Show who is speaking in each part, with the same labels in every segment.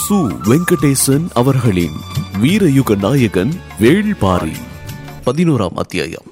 Speaker 1: சு வெங்கடேசன் அவர்களின் வீரயுக நாயகன் வேள்பாரி பதினோராம் அத்தியாயம்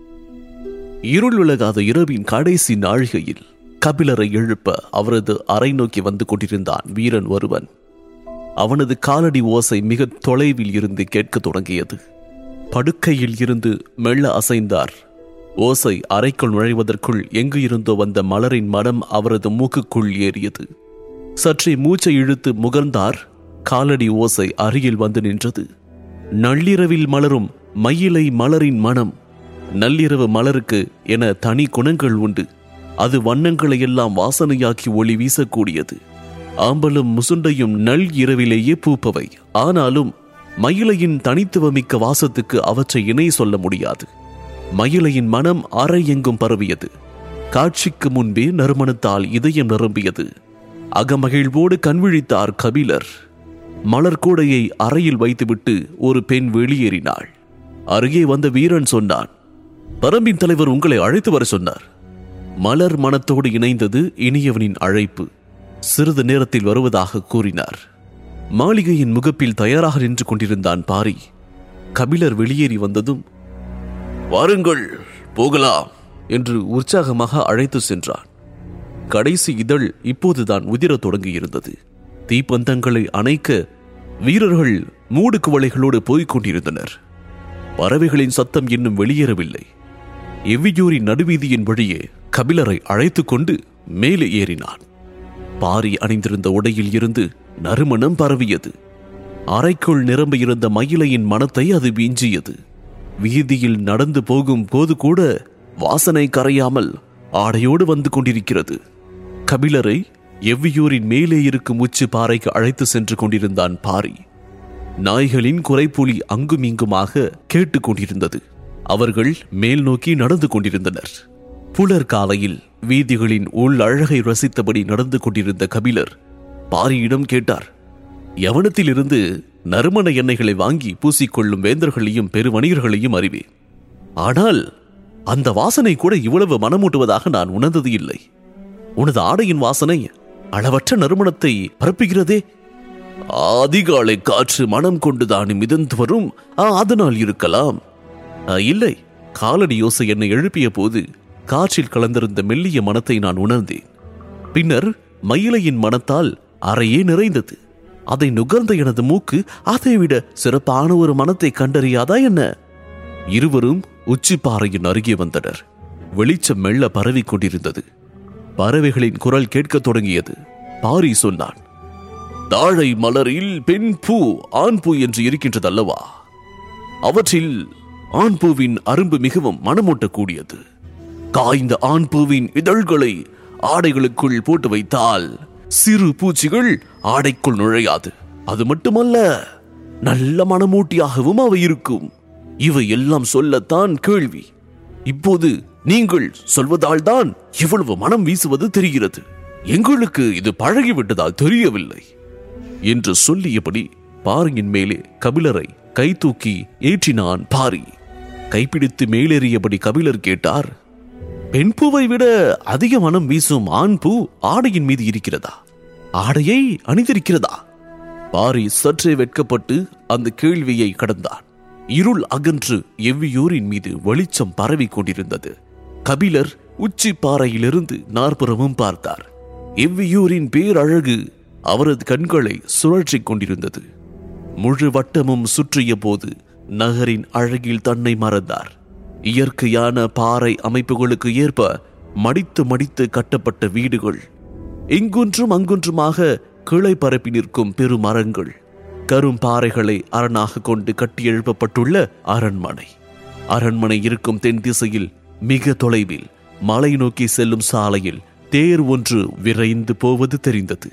Speaker 1: இருள் விலகாத இரவின் கடைசி நாழிகையில் கபிலரை எழுப்ப அவரது அறை நோக்கி வந்து கொண்டிருந்தான் வீரன் ஒருவன் அவனது காலடி ஓசை மிக தொலைவில் இருந்து கேட்கத் தொடங்கியது படுக்கையில் இருந்து மெல்ல அசைந்தார் ஓசை அறைக்குள் நுழைவதற்குள் எங்கு இருந்தோ வந்த மலரின் மனம் அவரது மூக்குக்குள் ஏறியது சற்றே மூச்சை இழுத்து முகர்ந்தார் காலடி ஓசை அருகில் வந்து நின்றது நள்ளிரவில் மலரும் மயிலை மலரின் மனம் நள்ளிரவு மலருக்கு என தனி குணங்கள் உண்டு அது வண்ணங்களை எல்லாம் வாசனையாக்கி ஒளி வீசக்கூடியது ஆம்பலும் முசுண்டையும் நள் இரவிலேயே பூப்பவை ஆனாலும் மயிலையின் தனித்துவமிக்க வாசத்துக்கு அவற்றை இணை சொல்ல முடியாது மயிலையின் மனம் அறை எங்கும் பரவியது காட்சிக்கு முன்பே நறுமணத்தால் இதயம் நிரம்பியது அகமகிழ்வோடு கண்விழித்தார் கபிலர் மலர் கூடையை அறையில் வைத்துவிட்டு ஒரு பெண் வெளியேறினாள் அருகே வந்த வீரன் சொன்னான் பரம்பின் தலைவர் உங்களை அழைத்து வர சொன்னார் மலர் மனத்தோடு இணைந்தது இனியவனின் அழைப்பு சிறிது நேரத்தில் வருவதாக கூறினார் மாளிகையின் முகப்பில் தயாராக நின்று கொண்டிருந்தான் பாரி கபிலர் வெளியேறி வந்ததும் வாருங்கள் போகலாம் என்று உற்சாகமாக அழைத்து சென்றான் கடைசி இதழ் இப்போதுதான் உதிரத் தொடங்கியிருந்தது தீப்பந்தங்களை அணைக்க வீரர்கள் மூடு குவளைகளோடு போய்க் கொண்டிருந்தனர் பறவைகளின் சத்தம் இன்னும் வெளியேறவில்லை எவ்வியூரின் நடுவீதியின் வழியே கபிலரை அழைத்துக் கொண்டு மேலே ஏறினான் பாரி அணிந்திருந்த உடையில் இருந்து நறுமணம் பரவியது அறைக்குள் நிரம்பியிருந்த மயிலையின் மனத்தை அது வீஞ்சியது வீதியில் நடந்து போகும் போது கூட வாசனை கரையாமல் ஆடையோடு வந்து கொண்டிருக்கிறது கபிலரை எவ்வியூரின் மேலே இருக்கும் உச்சி பாறைக்கு அழைத்து சென்று கொண்டிருந்தான் பாரி நாய்களின் குறைப்புலி அங்கும் இங்குமாக கேட்டுக் கொண்டிருந்தது அவர்கள் மேல் நோக்கி நடந்து கொண்டிருந்தனர் புலர் காலையில் வீதிகளின் உள் அழகை ரசித்தபடி நடந்து கொண்டிருந்த கபிலர் பாரியிடம் கேட்டார் யவனத்திலிருந்து நறுமண எண்ணெய்களை வாங்கி பூசிக்கொள்ளும் வேந்தர்களையும் பெருவணிகர்களையும் அறிவேன் ஆனால் அந்த வாசனை கூட இவ்வளவு மனமூட்டுவதாக நான் உணர்ந்தது இல்லை உனது ஆடையின் வாசனை அளவற்ற நறுமணத்தை பரப்புகிறதே அதிகாலை காற்று மனம் கொண்டுதான் மிதந்து வரும் ஆ, அதனால் இருக்கலாம் ஆ, இல்லை காலடி யோசை என்னை எழுப்பிய போது காற்றில் கலந்திருந்த மெல்லிய மனத்தை நான் உணர்ந்தேன் பின்னர் மயிலையின் மனத்தால் அறையே நிறைந்தது அதை நுகர்ந்த எனது மூக்கு அதைவிட சிறப்பான ஒரு மனத்தை கண்டறியாதா என்ன இருவரும் உச்சிப்பாறையின் அருகே வந்தனர் வெளிச்சம் மெல்ல பரவிக் கொண்டிருந்தது பறவைகளின் குரல் கேட்கத் தொடங்கியது பாரி சொன்னான் தாழை மலரில் பெண் பூ ஆண் பூ என்று இருக்கின்றதல்லவா அவற்றில் ஆண் பூவின் அரும்பு மிகவும் மனமூட்டக்கூடியது காய்ந்த ஆண் பூவின் இதழ்களை ஆடைகளுக்குள் போட்டு வைத்தால் சிறு பூச்சிகள் ஆடைக்குள் நுழையாது அது மட்டுமல்ல நல்ல மனமூட்டியாகவும் அவை இருக்கும் இவை எல்லாம் சொல்லத்தான் கேள்வி இப்போது நீங்கள் சொல்வதால் தான் இவ்வளவு மனம் வீசுவது தெரிகிறது எங்களுக்கு இது பழகிவிட்டதால் தெரியவில்லை என்று சொல்லியபடி பாறையின் மேலே கபிலரை கை தூக்கி ஏற்றினான் பாரி கைப்பிடித்து மேலேறியபடி கபிலர் கேட்டார் பெண் பூவை விட அதிக மனம் வீசும் ஆண் பூ ஆடையின் மீது இருக்கிறதா ஆடையை அணிந்திருக்கிறதா பாரி சற்றே வெட்கப்பட்டு அந்த கேள்வியை கடந்தான் இருள் அகன்று எவ்வியூரின் மீது வெளிச்சம் பரவிக் கொண்டிருந்தது கபிலர் உச்சி பாறையிலிருந்து நாற்புறமும் பார்த்தார் எவ்வியூரின் பேரழகு அவரது கண்களை சுழற்றிக் கொண்டிருந்தது முழு வட்டமும் சுற்றிய போது நகரின் அழகில் தன்னை மறந்தார் இயற்கையான பாறை அமைப்புகளுக்கு ஏற்ப மடித்து மடித்து கட்டப்பட்ட வீடுகள் இங்குன்றும் அங்குன்றுமாக கிளை பரப்பி நிற்கும் பெருமரங்கள் கரும் பாறைகளை அரணாக கொண்டு கட்டியெழுப்பப்பட்டுள்ள அரண்மனை அரண்மனை இருக்கும் தென் திசையில் மிக தொலைவில் மலை நோக்கி செல்லும் சாலையில் தேர் ஒன்று விரைந்து போவது தெரிந்தது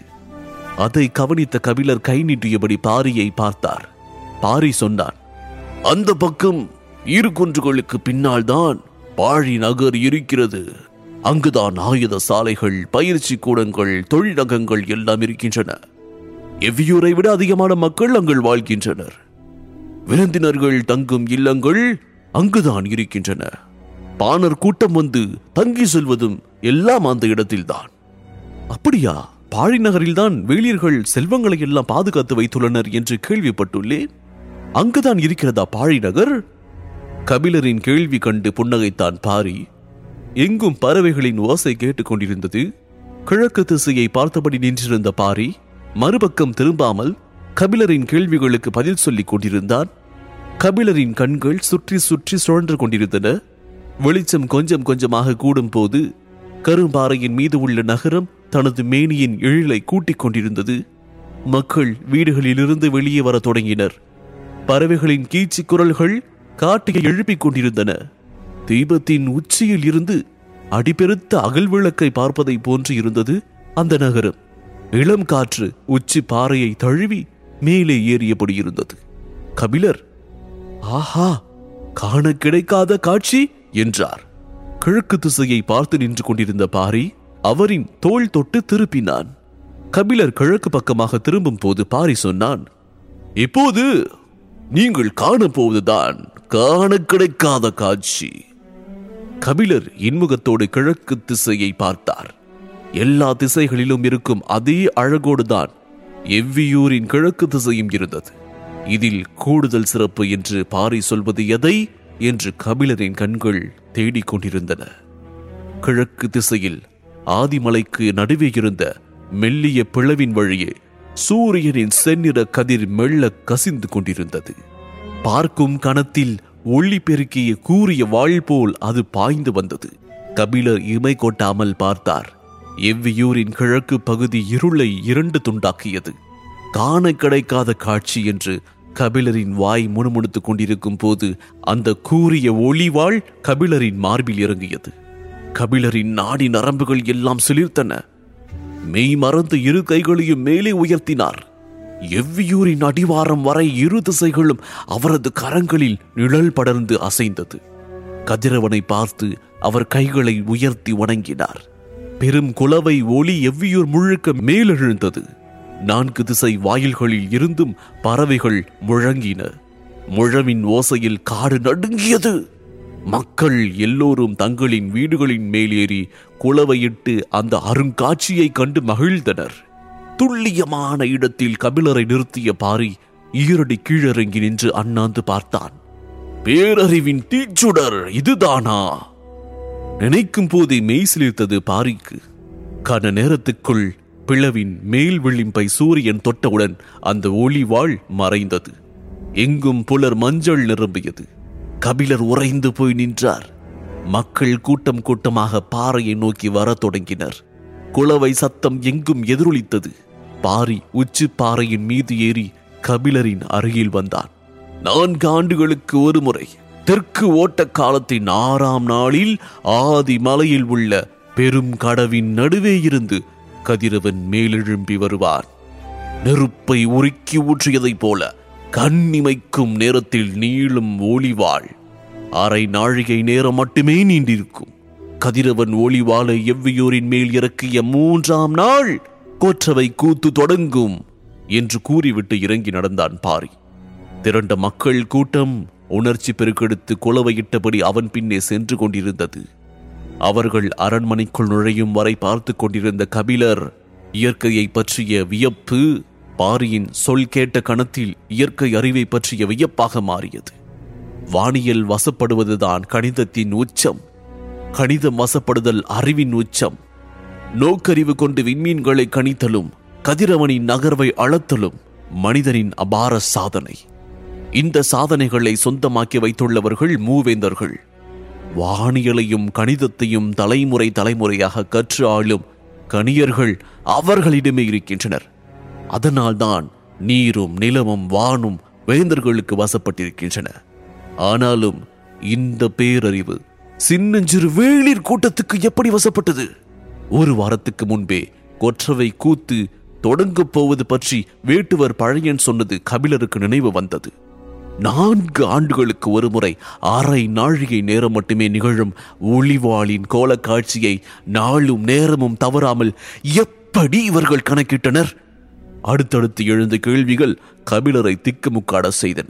Speaker 1: அதை கவனித்த கபிலர் கை நீட்டியபடி பாரியை பார்த்தார் பாரி சொன்னான் அந்த பக்கம் இரு குன்றுகளுக்கு பின்னால் தான் பாழி நகர் இருக்கிறது அங்குதான் ஆயுத சாலைகள் பயிற்சி கூடங்கள் தொழிலகங்கள் எல்லாம் இருக்கின்றன எவ்வியூரை விட அதிகமான மக்கள் அங்கு வாழ்கின்றனர் விருந்தினர்கள் தங்கும் இல்லங்கள் அங்குதான் இருக்கின்றன பாணர் கூட்டம் வந்து தங்கி செல்வதும் எல்லாம் அந்த இடத்தில்தான் அப்படியா பாழி நகரில்தான் வேளியர்கள் செல்வங்களை எல்லாம் பாதுகாத்து வைத்துள்ளனர் என்று கேள்விப்பட்டுள்ளேன் அங்குதான் இருக்கிறதா பாழி நகர் கபிலரின் கேள்வி கண்டு புன்னகைத்தான் பாரி எங்கும் பறவைகளின் ஓசை கேட்டுக் கொண்டிருந்தது கிழக்கு திசையை பார்த்தபடி நின்றிருந்த பாரி மறுபக்கம் திரும்பாமல் கபிலரின் கேள்விகளுக்கு பதில் சொல்லிக் கொண்டிருந்தான் கபிலரின் கண்கள் சுற்றி சுற்றி சுழன்று கொண்டிருந்தன வெளிச்சம் கொஞ்சம் கொஞ்சமாக கூடும் போது கரும்பாறையின் மீது உள்ள நகரம் தனது மேனியின் எழிலை கூட்டிக் கொண்டிருந்தது மக்கள் வீடுகளிலிருந்து வெளியே வரத் தொடங்கினர் பறவைகளின் கீச்சு குரல்கள் காட்டியை எழுப்பிக் கொண்டிருந்தன தீபத்தின் உச்சியில் இருந்து அடிபெருத்த அகல் விளக்கை பார்ப்பதை போன்று இருந்தது அந்த நகரம் இளம் காற்று உச்சி பாறையை தழுவி மேலே ஏறியபடி இருந்தது கபிலர் ஆஹா காண கிடைக்காத காட்சி என்றார் கிழக்கு திசையை பார்த்து நின்று கொண்டிருந்த பாரி அவரின் தோள் தொட்டு திருப்பினான் கபிலர் கிழக்கு பக்கமாக திரும்பும் போது பாரி சொன்னான் இப்போது நீங்கள் காணப்போவதுதான் காண கிடைக்காத காட்சி கபிலர் இன்முகத்தோடு கிழக்கு திசையை பார்த்தார் எல்லா திசைகளிலும் இருக்கும் அதே அழகோடுதான் எவ்வியூரின் கிழக்கு திசையும் இருந்தது இதில் கூடுதல் சிறப்பு என்று பாரி சொல்வது எதை என்று கபிலரின் கண்கள் தேடிக் கொண்டிருந்தன கிழக்கு திசையில் ஆதிமலைக்கு நடுவே இருந்த மெல்லிய பிளவின் வழியே சூரியனின் செந்நிற கதிர் மெல்ல கசிந்து கொண்டிருந்தது பார்க்கும் கணத்தில் ஒளி பெருக்கிய கூறிய வாள் போல் அது பாய்ந்து வந்தது கபிலர் இமை கொட்டாமல் பார்த்தார் எவ்வியூரின் கிழக்கு பகுதி இருளை இரண்டு துண்டாக்கியது காண கிடைக்காத காட்சி என்று கபிலரின் வாய் முணுமுணுத்துக் கொண்டிருக்கும் போது அந்த கூறிய ஒளிவாள் கபிலரின் மார்பில் இறங்கியது கபிலரின் நாடி நரம்புகள் எல்லாம் சிலிர்த்தன மெய் மறந்து இரு கைகளையும் மேலே உயர்த்தினார் எவ்வியூரின் அடிவாரம் வரை இரு திசைகளும் அவரது கரங்களில் நிழல் படர்ந்து அசைந்தது கதிரவனை பார்த்து அவர் கைகளை உயர்த்தி வணங்கினார் பெரும் குலவை ஒளி எவ்வியூர் முழுக்க மேலெழுந்தது நான்கு திசை வாயில்களில் இருந்தும் பறவைகள் முழங்கின முழவின் ஓசையில் காடு நடுங்கியது மக்கள் எல்லோரும் தங்களின் வீடுகளின் மேலேறி குளவையிட்டு அந்த அருங்காட்சியை கண்டு மகிழ்ந்தனர் துல்லியமான இடத்தில் கபிலரை நிறுத்திய பாரி ஈரடி கீழிறங்கி நின்று அண்ணாந்து பார்த்தான் பேரறிவின் தீச்சுடர் இதுதானா நினைக்கும் போதே மெய் சிலிர்த்தது பாரிக்கு கன நேரத்துக்குள் பிளவின் மேல் விளிம்பை சூரியன் தொட்டவுடன் அந்த ஒளிவாள் மறைந்தது எங்கும் புலர் மஞ்சள் நிரம்பியது கபிலர் உறைந்து போய் நின்றார் மக்கள் கூட்டம் கூட்டமாக பாறையை நோக்கி வரத் தொடங்கினர் குளவை சத்தம் எங்கும் எதிரொலித்தது பாரி உச்சி பாறையின் மீது ஏறி கபிலரின் அருகில் வந்தான் நான்கு ஆண்டுகளுக்கு ஒரு முறை தெற்கு ஓட்ட காலத்தின் ஆறாம் நாளில் ஆதி மலையில் உள்ள பெரும் கடவின் நடுவே இருந்து கதிரவன் மேலெழும்பி வருவான் நெருப்பை உருக்கி ஊற்றியதைப் போல கண்ணிமைக்கும் நேரத்தில் நீளும் ஒளிவாள் அரை நாழிகை நேரம் மட்டுமே நீண்டிருக்கும் கதிரவன் ஒளிவாளை எவ்வியூரின் மேல் இறக்கிய மூன்றாம் நாள் கொற்றவை கூத்து தொடங்கும் என்று கூறிவிட்டு இறங்கி நடந்தான் பாரி திரண்ட மக்கள் கூட்டம் உணர்ச்சி பெருக்கெடுத்து குலவையிட்டபடி அவன் பின்னே சென்று கொண்டிருந்தது அவர்கள் அரண்மனைக்குள் நுழையும் வரை பார்த்து கொண்டிருந்த கபிலர் இயற்கையை பற்றிய வியப்பு பாரியின் சொல் கேட்ட கணத்தில் இயற்கை அறிவை பற்றிய வியப்பாக மாறியது வானியல் வசப்படுவதுதான் கணிதத்தின் உச்சம் கணிதம் வசப்படுதல் அறிவின் உச்சம் நோக்கறிவு கொண்டு விண்மீன்களை கணித்தலும் கதிரவனின் நகர்வை அளத்தலும் மனிதனின் அபார சாதனை இந்த சாதனைகளை சொந்தமாக்கி வைத்துள்ளவர்கள் மூவேந்தர்கள் வானியலையும் கணிதத்தையும் தலைமுறை தலைமுறையாக கற்று ஆளும் கணியர்கள் அவர்களிடமே இருக்கின்றனர் அதனால்தான் நீரும் நிலமும் வானும் வேந்தர்களுக்கு வசப்பட்டிருக்கின்றன ஆனாலும் இந்த பேரறிவு சின்னஞ்சிறு வேளிர் கூட்டத்துக்கு எப்படி வசப்பட்டது ஒரு வாரத்துக்கு முன்பே கொற்றவை கூத்து தொடங்கப் போவது பற்றி வேட்டுவர் பழையன் சொன்னது கபிலருக்கு நினைவு வந்தது நான்கு ஆண்டுகளுக்கு ஒருமுறை அரை நாழிகை நேரம் மட்டுமே நிகழும் ஒளிவாளின் கோலக் காட்சியை நாளும் நேரமும் தவறாமல் எப்படி இவர்கள் கணக்கிட்டனர் அடுத்தடுத்து எழுந்த கேள்விகள் கபிலரை திக்குமுக்காட செய்தன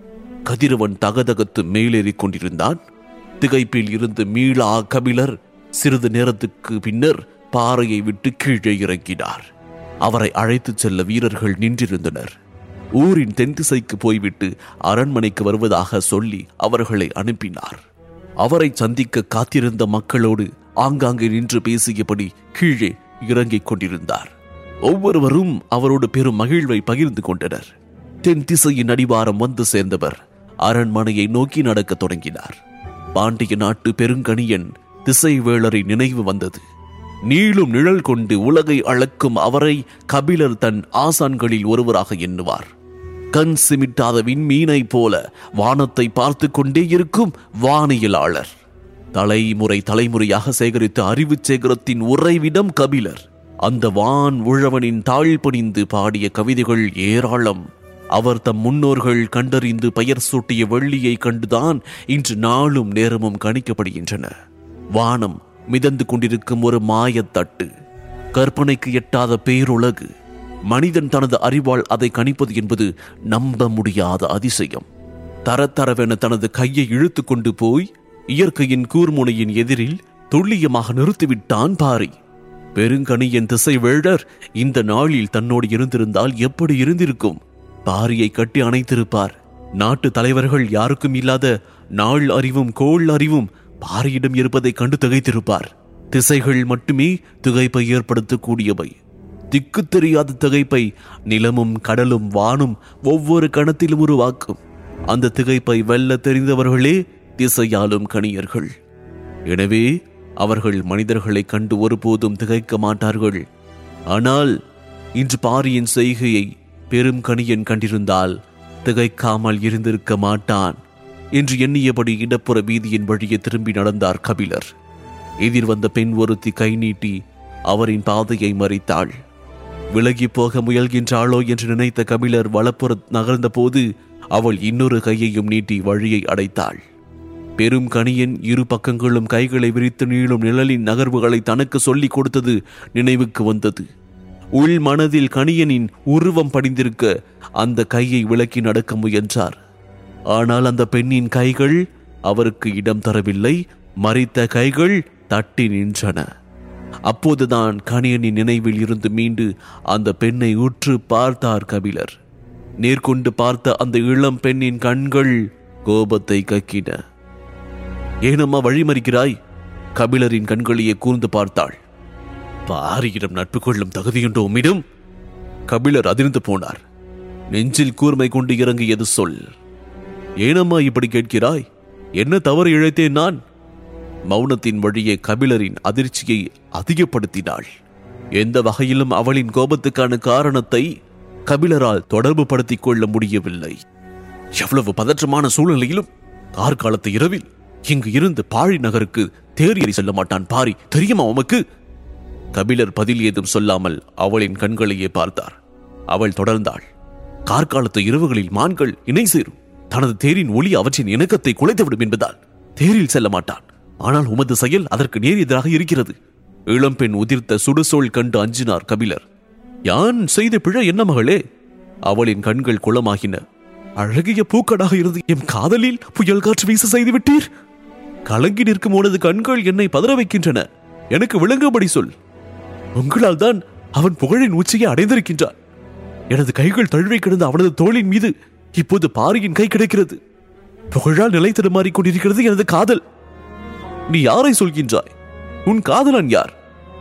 Speaker 1: கதிரவன் தகதகத்து மேலேறிக் கொண்டிருந்தான் திகைப்பில் இருந்து மீளா கபிலர் சிறிது நேரத்துக்கு பின்னர் பாறையை விட்டு கீழே இறங்கினார் அவரை அழைத்துச் செல்ல வீரர்கள் நின்றிருந்தனர் ஊரின் தென் திசைக்கு போய்விட்டு அரண்மனைக்கு வருவதாக சொல்லி அவர்களை அனுப்பினார் அவரை சந்திக்க காத்திருந்த மக்களோடு ஆங்காங்கே நின்று பேசியபடி கீழே இறங்கிக் கொண்டிருந்தார் ஒவ்வொருவரும் அவரோடு பெரும் மகிழ்வை பகிர்ந்து கொண்டனர் தென் திசையின் அடிவாரம் வந்து சேர்ந்தவர் அரண்மனையை நோக்கி நடக்கத் தொடங்கினார் பாண்டிய நாட்டு பெருங்கணியன் திசைவேளரை நினைவு வந்தது நீளும் நிழல் கொண்டு உலகை அளக்கும் அவரை கபிலர் தன் ஆசான்களில் ஒருவராக எண்ணுவார் கண் சிமிட்டாத விண்மீனை போல வானத்தை பார்த்து கொண்டே இருக்கும் வானியலாளர் தலைமுறை தலைமுறையாக சேகரித்த அறிவுச் சேகரத்தின் உறைவிடம் கபிலர் அந்த வான் உழவனின் தாழ் பணிந்து பாடிய கவிதைகள் ஏராளம் அவர் தம் முன்னோர்கள் கண்டறிந்து பெயர் சூட்டிய வெள்ளியை கண்டுதான் இன்று நாளும் நேரமும் கணிக்கப்படுகின்றன வானம் மிதந்து கொண்டிருக்கும் ஒரு மாயத்தட்டு கற்பனைக்கு எட்டாத பேருலகு மனிதன் தனது அறிவால் அதை கணிப்பது என்பது நம்ப முடியாத அதிசயம் தரத்தரவென தனது கையை இழுத்து கொண்டு போய் இயற்கையின் கூர்முனையின் எதிரில் துல்லியமாக நிறுத்திவிட்டான் பாரி பெருங்கணியின் திசை வேழர் இந்த நாளில் தன்னோடு இருந்திருந்தால் எப்படி இருந்திருக்கும் பாரியை கட்டி அணைத்திருப்பார் நாட்டு தலைவர்கள் யாருக்கும் இல்லாத நாள் அறிவும் கோள் அறிவும் பாரியிடம் இருப்பதை கண்டு திகைத்திருப்பார் திசைகள் மட்டுமே திகைப்பை ஏற்படுத்தக்கூடியவை திக்கு தெரியாத திகைப்பை நிலமும் கடலும் வானும் ஒவ்வொரு கணத்திலும் உருவாக்கும் அந்த திகைப்பை வெல்ல தெரிந்தவர்களே திசையாலும் கணியர்கள் எனவே அவர்கள் மனிதர்களைக் கண்டு ஒருபோதும் திகைக்க மாட்டார்கள் ஆனால் இன்று பாரியின் செய்கையை பெரும் கணியன் கண்டிருந்தால் திகைக்காமல் இருந்திருக்க மாட்டான் என்று எண்ணியபடி இடப்புற வீதியின் வழியே திரும்பி நடந்தார் கபிலர் எதிர் வந்த பெண் ஒருத்தி கை நீட்டி அவரின் பாதையை மறித்தாள் விலகி போக முயல்கின்றாளோ என்று நினைத்த கபிலர் வலப்புற நகர்ந்த போது அவள் இன்னொரு கையையும் நீட்டி வழியை அடைத்தாள் பெரும் கணியன் இரு பக்கங்களும் கைகளை விரித்து நீளும் நிழலின் நகர்வுகளை தனக்கு சொல்லிக் கொடுத்தது நினைவுக்கு வந்தது உள் மனதில் கணியனின் உருவம் படிந்திருக்க அந்த கையை விலக்கி நடக்க முயன்றார் ஆனால் அந்த பெண்ணின் கைகள் அவருக்கு இடம் தரவில்லை மறித்த கைகள் தட்டி நின்றன அப்போதுதான் கணியனின் நினைவில் இருந்து மீண்டு அந்த பெண்ணை உற்று பார்த்தார் கபிலர் நேர்கொண்டு பார்த்த அந்த இளம் பெண்ணின் கண்கள் கோபத்தை கக்கின ஏனம்மா வழிமறிக்கிறாய் கபிலரின் கண்களையே கூர்ந்து பார்த்தாள் பாரியிடம் நட்பு கொள்ளும் தகுதியுண்டோ உம்மிடம் கபிலர் அதிர்ந்து போனார் நெஞ்சில் கூர்மை கொண்டு இறங்கியது சொல் ஏனம்மா இப்படி கேட்கிறாய் என்ன தவறு இழைத்தேன் நான் மௌனத்தின் வழியே கபிலரின் அதிர்ச்சியை அதிகப்படுத்தினாள் எந்த வகையிலும் அவளின் கோபத்துக்கான காரணத்தை கபிலரால் தொடர்பு படுத்திக் கொள்ள முடியவில்லை எவ்வளவு பதற்றமான சூழ்நிலையிலும் கார்காலத்து இரவில் இங்கு இருந்து பாழி நகருக்கு தேர் ஏறி செல்ல மாட்டான் பாரி தெரியுமா உமக்கு கபிலர் பதில் ஏதும் சொல்லாமல் அவளின் கண்களையே பார்த்தார் அவள் தொடர்ந்தாள் கார்காலத்து இரவுகளில் மான்கள் இணை சேரும் தனது தேரின் ஒளி அவற்றின் இணக்கத்தை குலைத்துவிடும் என்பதால் தேரில் செல்ல மாட்டான் ஆனால் உமது செயல் அதற்கு நேர் எதிராக இருக்கிறது இளம்பெண் உதிர்த்த சுடுசோல் கண்டு அஞ்சினார் கபிலர் யான் செய்த பிழை என்ன மகளே அவளின் கண்கள் குளமாகின அழகிய பூக்கடாக இருந்து என் காதலில் புயல் காற்று வீச செய்து விட்டீர் கலங்கி நிற்கும் உனது கண்கள் என்னை பதற வைக்கின்றன எனக்கு விளங்கும்படி சொல் உங்களால் தான் அவன் புகழின் உச்சியை அடைந்திருக்கின்றான் எனது கைகள் தழுவி கிடந்த அவனது தோளின் மீது இப்போது பாரியின் கை கிடைக்கிறது புகழால் நிலை தடுமாறிக் கொண்டிருக்கிறது எனது காதல் நீ யாரை சொல்கின்றாய் உன் காதலன் யார்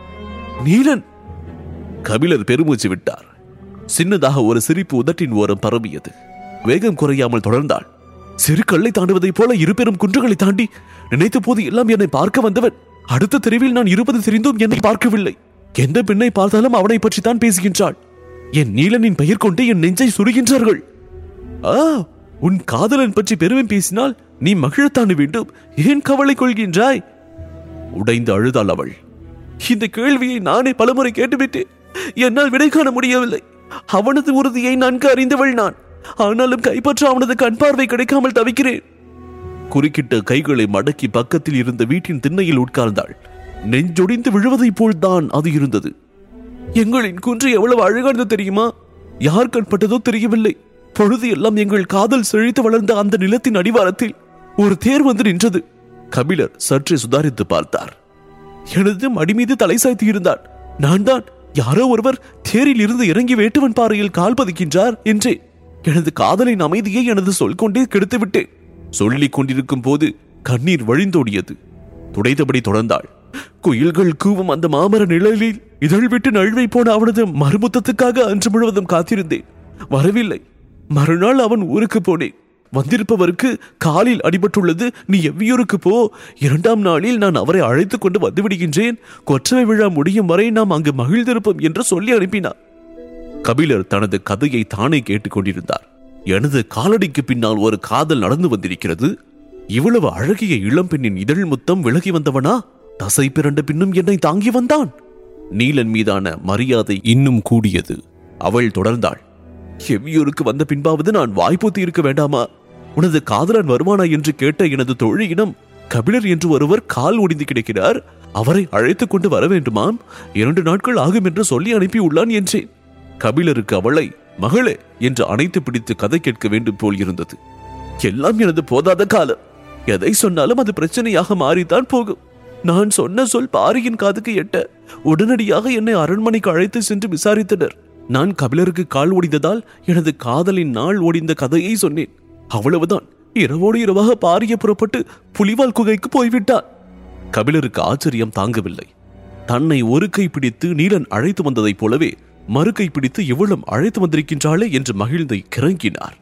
Speaker 1: நீலன் கபிலர் பெருமூச்சு விட்டார் சின்னதாக ஒரு சிரிப்பு உதட்டின் ஓரம் பரவியது வேகம் குறையாமல் தொடர்ந்தாள் சிறு கல்லை தாண்டுவதைப் போல இரு பெரும் குன்றுகளை தாண்டி நினைத்த போது எல்லாம் என்னை பார்க்க வந்தவன் அடுத்த தெருவில் நான் இருப்பது தெரிந்தும் என்னை பார்க்கவில்லை எந்த பெண்ணை பார்த்தாலும் அவனை பற்றி தான் பேசுகின்றாள் என் நீலனின் பெயர் கொண்டு என் நெஞ்சை சுடுகின்றார்கள் ஆ உன் காதலன் பற்றி பெருமை பேசினால் நீ மகிழத்தானு வேண்டும் ஏன் கவலை கொள்கின்றாய் உடைந்து அழுதாள் அவள் இந்த கேள்வியை நானே பலமுறை கேட்டுவிட்டேன் என்னால் விடை காண முடியவில்லை அவனது உறுதியை நன்கு அறிந்தவள் நான் ஆனாலும் கைப்பற்ற அவனது கண் பார்வை கிடைக்காமல் தவிக்கிறேன் குறுக்கிட்ட கைகளை மடக்கி பக்கத்தில் இருந்த வீட்டின் திண்ணையில் உட்கார்ந்தாள் நெஞ்சொடிந்து விழுவதைப் போல்தான் அது இருந்தது எங்களின் குன்று எவ்வளவு அழகானது தெரியுமா யார் கண்பட்டதோ தெரியவில்லை பொழுது எல்லாம் எங்கள் காதல் செழித்து வளர்ந்த அந்த நிலத்தின் அடிவாரத்தில் ஒரு தேர் வந்து நின்றது கபிலர் சற்றே சுதாரித்து பார்த்தார் எனது மடி மீது தலை சாய்த்து இருந்தான் நான் தான் யாரோ ஒருவர் தேரில் இருந்து இறங்கி வேட்டுவன் பாறையில் கால் பதிக்கின்றார் என்றே எனது காதலின் அமைதியை எனது சொல் கொண்டே கெடுத்து விட்டேன் சொல்லிக் கொண்டிருக்கும் போது கண்ணீர் வழிந்தோடியது துடைத்தபடி தொடர்ந்தாள் குயில்கள் கூவும் அந்த மாமர நிழலில் இதழ் விட்டு நழுவை போன அவனது மறுமுத்தத்துக்காக அன்று முழுவதும் காத்திருந்தேன் வரவில்லை மறுநாள் அவன் ஊருக்கு போனேன் வந்திருப்பவருக்கு காலில் அடிபட்டுள்ளது நீ எவ்வியூருக்கு போ இரண்டாம் நாளில் நான் அவரை அழைத்துக் கொண்டு வந்து விடுகின்றேன் கொற்றவை விழா முடியும் வரை நாம் அங்கு மகிழ்ந்திருப்போம் என்று சொல்லி அனுப்பினார் கபிலர் தனது கதையை தானே கேட்டுக்கொண்டிருந்தார் எனது காலடிக்கு பின்னால் ஒரு காதல் நடந்து வந்திருக்கிறது இவ்வளவு அழகிய இளம்பெண்ணின் இதழ் முத்தம் விலகி வந்தவனா தசை பிறண்ட பின்னும் என்னை தாங்கி வந்தான் நீலன் மீதான மரியாதை இன்னும் கூடியது அவள் தொடர்ந்தாள் எவ்வியூருக்கு வந்த பின்பாவது நான் வாய்ப்பூத்தி இருக்க வேண்டாமா உனது காதலன் வருவானா என்று கேட்ட எனது தோழியிடம் கபிலர் என்று ஒருவர் கால் ஒடிந்து கிடக்கிறார் அவரை அழைத்துக் கொண்டு வர வேண்டுமாம் இரண்டு நாட்கள் ஆகும் என்று சொல்லி அனுப்பியுள்ளான் என்றேன் கபிலருக்கு அவளை மகளே என்று அணைத்து பிடித்து கதை கேட்க வேண்டும் போல் இருந்தது எல்லாம் எனது போதாத காலம் எதை சொன்னாலும் அது பிரச்சனையாக மாறித்தான் போகும் நான் சொன்ன சொல் பாரியின் காதுக்கு எட்ட உடனடியாக என்னை அரண்மனைக்கு அழைத்து சென்று விசாரித்தனர் நான் கபிலருக்கு கால் ஒடிந்ததால் எனது காதலின் நாள் ஒடிந்த கதையை சொன்னேன் அவ்வளவுதான் இரவோடு இரவாக பாரிய புறப்பட்டு புலிவால் குகைக்கு போய்விட்டார் கபிலருக்கு ஆச்சரியம் தாங்கவில்லை தன்னை ஒரு கை பிடித்து நீலன் அழைத்து வந்ததைப் போலவே மறு கை பிடித்து இவ்வளம் அழைத்து வந்திருக்கின்றாளே என்று மகிழ்ந்து கிறங்கினார்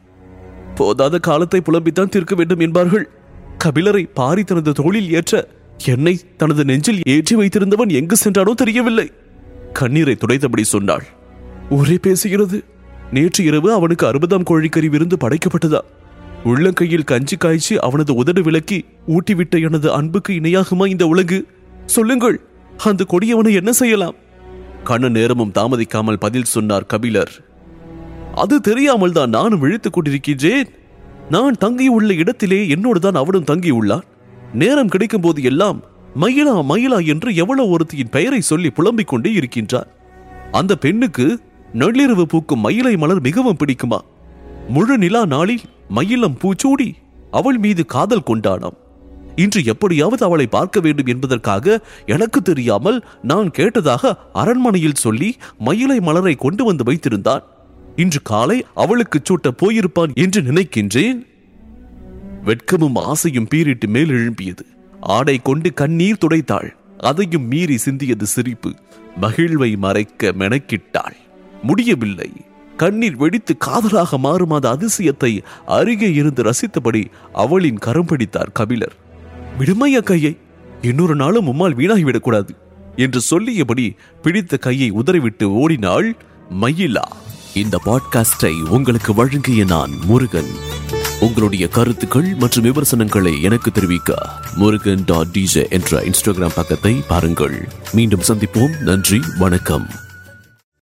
Speaker 1: போதாத காலத்தை புலம்பித்தான் தீர்க்க வேண்டும் என்பார்கள் கபிலரை பாரி தனது தோளில் ஏற்ற என்னை தனது நெஞ்சில் ஏற்றி வைத்திருந்தவன் எங்கு சென்றானோ தெரியவில்லை கண்ணீரை துடைத்தபடி சொன்னாள் ஒரே பேசுகிறது நேற்று இரவு அவனுக்கு அறுபதாம் கோழிக்கறி விருந்து படைக்கப்பட்டதா உள்ளங்கையில் கஞ்சி காய்ச்சி அவனது உதடு விலக்கி ஊட்டிவிட்ட எனது அன்புக்கு இணையாகுமா இந்த உலகு சொல்லுங்கள் அந்த கொடியவனை என்ன செய்யலாம் கண்ண நேரமும் தாமதிக்காமல் பதில் சொன்னார் கபிலர் அது தெரியாமல் தான் நானும் விழித்துக் கொண்டிருக்கின்றேன் நான் தங்கியுள்ள இடத்திலே என்னோடு தான் அவனும் தங்கியுள்ளான் நேரம் கிடைக்கும் போது எல்லாம் மயிலா மயிலா என்று எவ்வளவு ஒருத்தியின் பெயரை சொல்லி புலம்பிக் கொண்டே இருக்கின்றார் அந்த பெண்ணுக்கு நள்ளிரவு பூக்கும் மயிலை மலர் மிகவும் பிடிக்குமா முழு நிலா நாளில் மயிலம் பூச்சூடி அவள் மீது காதல் கொண்டானாம் இன்று எப்படியாவது அவளை பார்க்க வேண்டும் என்பதற்காக எனக்கு தெரியாமல் நான் கேட்டதாக அரண்மனையில் சொல்லி மயிலை மலரை கொண்டு வந்து வைத்திருந்தான் இன்று காலை அவளுக்கு சூட்ட போயிருப்பான் என்று நினைக்கின்றேன் வெட்கமும் ஆசையும் பீரிட்டு மேல் எழும்பியது ஆடை கொண்டு கண்ணீர் துடைத்தாள் அதையும் மீறி சிந்தியது சிரிப்பு மகிழ்வை மறைக்க மெனக்கிட்டாள் முடியவில்லை கண்ணீர் வெடித்து காதலாக மாறும் அந்த அதிசயத்தை அருகே இருந்து ரசித்தபடி அவளின் கரம் பிடித்தார் கபிலர் விடுமையா கையை இன்னொரு நாளும் உம்மால் வீணாகிவிடக்கூடாது என்று சொல்லியபடி பிடித்த கையை உதறிவிட்டு ஓடினாள் மயிலா இந்த பாட்காஸ்டை உங்களுக்கு வழங்கிய நான் முருகன் உங்களுடைய கருத்துக்கள் மற்றும் விமர்சனங்களை எனக்கு தெரிவிக்க முருகன் டாட் டிஜே என்ற இன்ஸ்டாகிராம் பக்கத்தை பாருங்கள் மீண்டும் சந்திப்போம் நன்றி வணக்கம்